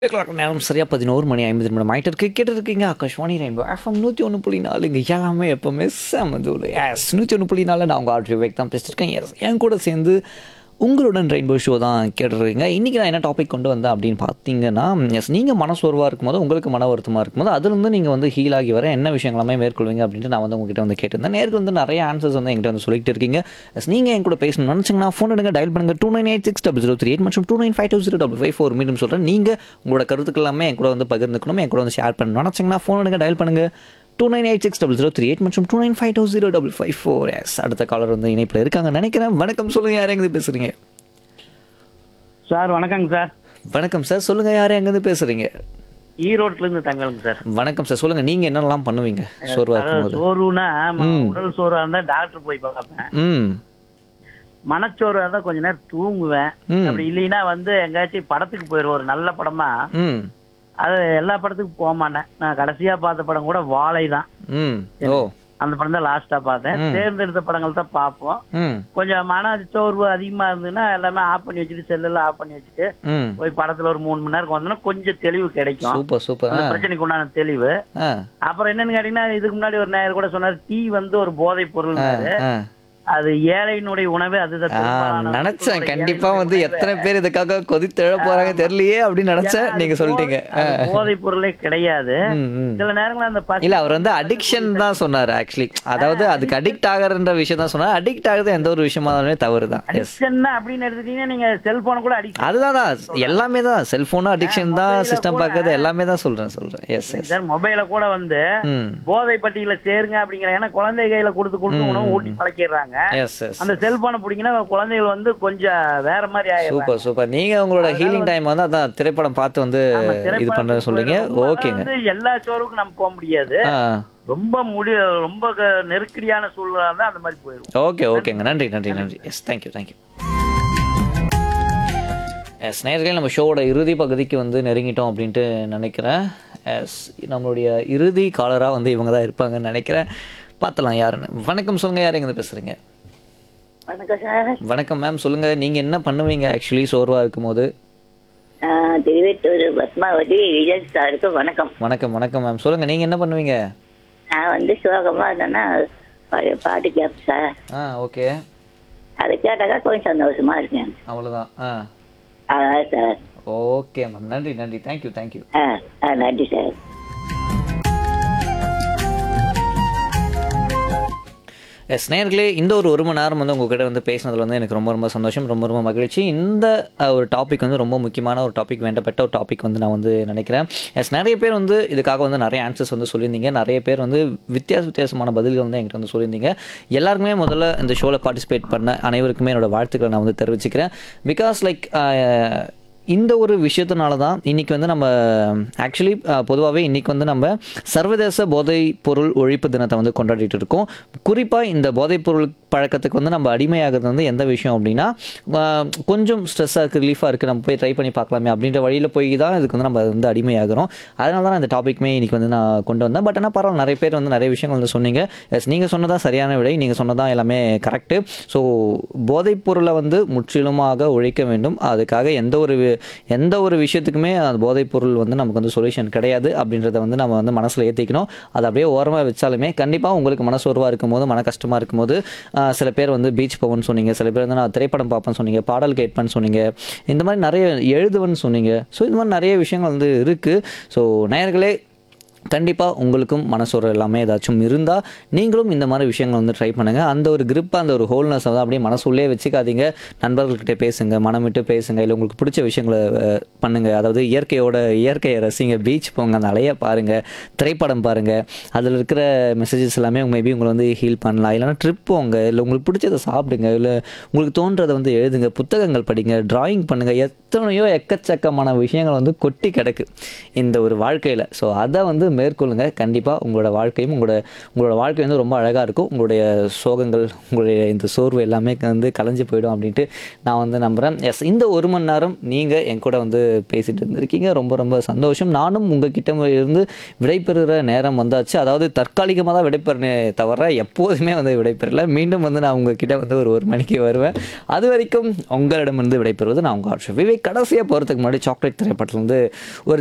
Clock நேரம் சரியாக பதினோரு மணி ஐம்பது நிமிடம் ஆகிட்டு இருக்கு கேட்டு இருக்கீங்க ஆகாஷ்வாணி ரெயின்போ எஃப்எம் நூற்றி ஒன்று புள்ளி நாலு இங்கே எல்லாமே எப்போவுமே செமதூள் எஸ் நூற்றி ஒன்று புள்ளி நாலு நான் உங்கள் ஆர்டர் வேக் தான் பேசியிருக்கேன் எஸ் என் கூட சேர்ந்து உங்களுடன் ரெயின்போ ஷோ தான் கேட்டுருக்கீங்க இன்றைக்கி நான் என்ன டாபிக் கொண்டு வந்தேன் அப்படின்னு பார்த்தீங்கன்னா எஸ் நீங்கள் மனசோர்வாக இருக்கும்போது உங்களுக்கு மன வருத்தமாக இருக்கும்போது அதுலேருந்து நீங்கள் வந்து ஹீல் ஆகி வர என்ன விஷயங்களாமே மேற்கொள்வீங்க அப்படின்ட்டு நான் வந்து உங்ககிட்ட வந்து கேட்டிருந்தேன் நேருக்கு வந்து நிறைய ஆன்சர்ஸ் வந்து என்கிட்ட வந்து சொல்லிட்டு இருக்கீங்க எஸ் நீங்கள் என் கூட பேசணும்னு நினச்சிங்கன்னா ஃபோன் எடுங்க டயல் பண்ணுங்க two nine eight six double zero three eight மற்றும் two nine five two zero double five four மீண்டும் சொல்கிறேன் நீங்கள் உங்களோட கருத்துக்கள் எல்லாமே என் கூட வந்து பகிர்ந்துக்கணும் என் கூட வந்து ஷேர் பண்ணணும் நினச்சிங்கன்னா ஃபோன் எடுங்க டயல் பண்ணுங்க two nine eight six double zero three eight மற்றும் two nine five two zero double five four yes அடுத்த காலர் வந்து இணைப்பில் இருக்காங்க நினைக்கிறேன் வணக்கம் சொல்லுங்கள் யார் எங்கேருந்து பேசுகிறீங்க சார் வணக்கங்க சார் வணக்கம் சார் சொல்லுங்கள் யார் எங்கேருந்து பேசுகிறீங்க ஈரோட்ல இருந்து தங்கலுங்க சார் வணக்கம் சார் சொல்லுங்கள் நீங்கள் என்னெல்லாம் பண்ணுவீங்க சோர்வாக அதாவது இருக்கும்போது சோறுனா ம- உடல் சோறா இருந்தா டாக்டர் போய் பார்ப்பேன் ம் மனச்சோறு இருந்தா கொஞ்ச நேரம் தூங்குவேன் ம். அப்படி இல்லைன்னா வந்து எங்கேயாச்சும் படத்துக்கு போயிடுவோம் ஒரு நல்ல படமா ம் அது எல்லா படத்துக்கும் போக மாட்டேன் நான் கடைசியா பார்த்த படம் கூட வாழை தான் ம் ஓ அந்த படம் தான் லாஸ்டா பார்த்தேன் ம். தேர்ந்தெடுத்த படங்கள் தான் பார்ப்போம் ம் கொஞ்சம் மன சோர்வு அதிகமா இருந்ததுன்னா எல்லாமே ஆஃப் பண்ணி வச்சுட்டு செல்லெல்லாம் ஆஃப் பண்ணி வச்சுட்டு ம் போய் படத்துல ஒரு மூணு மணி நேரம் வந்தோம்னா கொஞ்சம் தெளிவு கிடைக்கும் சூப்பர் சூப்பர் அந்த ஆ பிரச்சனைக்கு உண்டான தெளிவு ஆ அப்புறம் என்னன்னு கேட்டீங்கன்னா இதுக்கு முன்னாடி ஒரு நேயர் கூட சொன்னார் டீ வந்து ஒரு போதை பொருள் ஆ அது ஏழையினுடைய உணவே அதுதான் ஆ, பெரும்பாலான நினைச்சேன் மக்களுடைய கண்டிப்பா ஏழையினுடைய வந்து உணவே. எத்தனை பேர் இதுக்காக கொதித்தெழ போறாங்க தெரியலையே அப்படின்னு நினைச்சேன் ஏன்னா, நீங்க அது சொல்லிட்டீங்க போதை- அது போதை பொருளே கிடையாது ம், ம். சில நேரங்கள்ல அந்த பசி இல்ல அவர் வந்து அடிக்ஷன் தான் சொன்னாரு ஆக்சுவலி அதாவது அதுக்கு அடிக்ட் ஆகிறன்ற விஷயம் தான் சொன்னாரு அடிக்ட் ஆகுறது எந்த ஒரு விஷயமா இருந்தாலுமே தவறு தான் எஸ் அடிக்ஷன் அப்படின்னு எடுத்துட்டீங்கன்னா நீங்க செல்போனை கூட அடிக்ஷன் அதுதான் தான் எல்லாமே தான் செல்போனும் அடிக்ஷன் தான் mobile-ல சிஸ்டம் கூட- பார்க்கறது எல்லாமே தான் சொல்றேன் சொல்றேன் எஸ் எஸ் சார் மொபைல கூட வந்து ம் போதை பட்டியல சேருங்க அப்படிங்கிற ஏன்னா குழந்தை கையில கொடுத்து கொடுத்து உணவு ஊட்டி பழக்கிடுறாங்க எஸ் எஸ் அந்த செல்போனை பிடிக்கினா குழந்தைகள் வந்து கொஞ்சம் வேற மாதிரி ஆயிடுறாங்க சூப்பர் சூப்பர் நீங்க உங்களோட ஹீலிங் டைம் வந்து அதான் திரைப்படம் பார்த்து வந்து ஆமா, இது திரைப்படத்துக்கு பண்றது சொல்றீங்க ரொம்ப ஓகேங்க வந்து எல்லா சோறுக்கும் நம்ம போக முடியாது ஆ ரொம்ப முடி ரொம்ப க- நெருக்கடியான சூழ்நிலை இருந்தா அந்த மாதிரி போயிடும் ஓகே ஓகேங்க நன்றி நன்றி நன்றி எஸ் தேங்க்யூ தேங்க்யூ எஸ் நேர்களே நம்ம ஷோவோட இறுதி பகுதிக்கு வந்து நெருங்கிட்டோம் அப்படின்ட்டு நினைக்கிறேன் எஸ் நம்மளுடைய இறுதி காலராக வந்து இவங்க தான் இருப்பாங்கன்னு நினைக்கிறேன் பார்த்தலாம் யாருன்னு வணக்கம் சொல்லுங்கள் யார் எங்கே பேசுகிறீங்க வணக்கம் சார் வணக்கம் மேம் சொல்லுங்கள் நீங்கள் என்ன பண்ணுவீங்க ஆக்சுவலி சோர்வாக இருக்கும்போது நான் திருவேட்டூர் பத்மாவதி விஜய் சாருக்கு வணக்கம் வணக்கம் வணக்கம் மேம் சொல்லுங்கள் நீங்கள் என்ன பண்ணுவீங்க நான் வந்து சோகமா இருந்தேன்னா பழைய பாட்டு கேட்பேன் சார் ஆ ஓகே அதை கேட்டாக்கா கொஞ்சம் சந்தோஷமா இருக்கேன் அவ்வளோதான் ஆ அதான் சார் ஓகே மேம் நன்றி நன்றி தேங்க்யூ தேங்க்யூ ஆ ஆ நன்றி சார் எஸ் நேர்களே இந்த ஒரு ஒரு மணி நேரம் வந்து உங்ககிட்ட வந்து பேசினதுல வந்து எனக்கு ரொம்ப ரொம்ப சந்தோஷம் ரொம்ப ரொம்ப மகிழ்ச்சி இந்த அஹ், ஒரு டாபிக் வந்து ரொம்ப முக்கியமான ஒரு டாபிக் வேண்டப்பட்ட ஒரு டாபிக் வந்து நான் வந்து நினைக்கிறேன் எஸ் நிறைய பேர் வந்து இதுக்காக வந்து நிறைய ஆன்சர்ஸ் வந்து சொல்லியிருந்தீங்க நிறைய பேர் வந்து வித்தியாச வித்தியாசமான பதில்கள் வந்து என்கிட்ட வந்து சொல்லியிருந்தீங்க எல்லாருக்குமே முதல்ல இந்த ஷோவில் பார்ட்டிசிபேட் பண்ண அனைவருக்குமே என்னோட வாழ்த்துக்களை நான் வந்து தெரிவிச்சுக்கிறேன் பிகாஸ் லைக் இந்த ஒரு விஷயத்தினால தான் இன்றைக்கி வந்து நம்ம ஆக்சுவலி பொதுவாகவே இன்றைக்கி வந்து நம்ம சர்வதேச போதைப் பொருள் ஒழிப்பு தினத்தை வந்து கொண்டாடிட்டு இருக்கோம் குறிப்பாக இந்த போதைப் பொருள் பழக்கத்துக்கு வந்து நம்ம அடிமையாகிறது வந்து எந்த விஷயம் அப்படின்னா ஆஹ், கொஞ்சம் ஸ்ட்ரெஸ்ஸாக இருக்குது ரிலீஃபாக இருக்குது நம்ம போய் ட்ரை பண்ணி பார்க்கலாமே அப்படின்ற வழியில் போய் தான் இதுக்கு வந்து நம்ம வந்து அடிமையாகிறோம் அதனால தான் நான் இந்த டாபிக்மே இன்றைக்கி வந்து நான் கொண்டு வந்தேன் பட் ஆனால் பரவாயில்ல நிறைய பேர் வந்து நிறைய விஷயங்கள் வந்து சொன்னீங்க எஸ் நீங்கள் சொன்னதா சரியான விடை நீங்கள் சொன்னதான் எல்லாமே கரெக்டு ஸோ போதைப் பொருளை வந்து முற்றிலுமாக ஒழிக்க வேண்டும் அதுக்காக எந்த ஒரு வி- எந்த ஒரு விஷயத்துக்குமே அந்த போதைப் பொருள் வந்து நமக்கு வந்து சொல்யூஷன் கிடையாது அப்படின்றத வந்து நம்ம வந்து மனசில் ஏற்றிக்கணும் அதை அப்படியே ஓரமாக வச்சாலுமே கண்டிப்பாக உங்களுக்கு மனசோர்வாக இருக்கும்போது மன கஷ்டமாக இருக்கும்போது ஆஹ், சில பேர் வந்து பீச் போவேன்னு சொன்னீங்க சில பேர் வந்து நான் திரைப்படம் பார்ப்பேன்னு சொன்னீங்க பாடல் கேட்பேன்னு சொன்னீங்க இந்த மாதிரி நிறைய எழுதுவேன்னு சொன்னீங்க ஸோ இந்த மாதிரி நிறைய விஷயங்கள் வந்து இருக்குது ஸோ நேயர்களே கண்டிப்பாக உங்களுக்கும் மனசோர்வு எல்லாமே ஏதாச்சும் இருந்தால் நீங்களும் இந்த மாதிரி விஷயங்கள் வந்து ட்ரை பண்ணுங்கள் அந்த ஒரு grip அந்த ஒரு ஹோல்னஸ் வந்து அப்படியே மனசுள்ளே வச்சுக்காதீங்க நண்பர்கள்கிட்ட பேசுங்க மனம் விட்டு பேசுங்க இல்லை உங்களுக்கு பிடிச்ச விஷயங்களை அஹ், பண்ணுங்க அதாவது இயற்கையோட இயற்கையை ரசிங்க பீச் போங்க அந்த அலையை பாருங்கள் திரைப்படம் பாருங்கள் அதில் இருக்கிற மெசேஜஸ் எல்லாமே மேபி உங்களை வந்து ஹீல் பண்ணலாம் இல்லைன்னா ட்ரிப் போங்க இல்லை உங்களுக்கு பிடிச்சதை சாப்பிடுங்க இல்லை உங்களுக்கு தோன்றதை வந்து எழுதுங்க புத்தகங்கள் படிங்க டிராயிங் பண்ணுங்கள் எத்தனையோ எக்கச்சக்கமான விஷயங்கள் வந்து கொட்டி கிடக்கு இந்த ஒரு வாழ்க்கையில் ஸோ அதை வந்து மேற்கொள்ளுங்க கண்டிப்பாக உங்களோட வாழ்க்கையும் உங்களோட உங்களோட வாழ்க்கை வந்து ரொம்ப அழகாக இருக்கும் உங்களுடைய சோகங்கள் உங்களுடைய இந்த சோர்வு எல்லாமே வந்து கலைஞ்சு போயிடும் அப்படின்ட்டு நான் வந்து நம்புகிறேன் எஸ் இந்த ஒரு மணி நேரம் நீங்கள் என் கூட வந்து பேசிட்டு இருந்திருக்கீங்க ரொம்ப ரொம்ப சந்தோஷம் நானும் உங்ககிட்ட இருந்து விடைபெறுகிற நேரம் வந்தாச்சு அதாவது தற்காலிகமாக தான் விடைபெறனே தவிர எப்போதுமே வந்து விடைபெறல மீண்டும் வந்து நான் உங்ககிட்ட வந்து ஒரு ஒரு மணிக்கு வருவேன் அது வரைக்கும் உங்களிடமிருந்து விடைபெறுவது நான் உங்கள் ஆட்சி விவேக் கடைசியாக போகிறதுக்கு முன்னாடி சாக்லேட் திரைப்படத்தில் வந்து ஒரு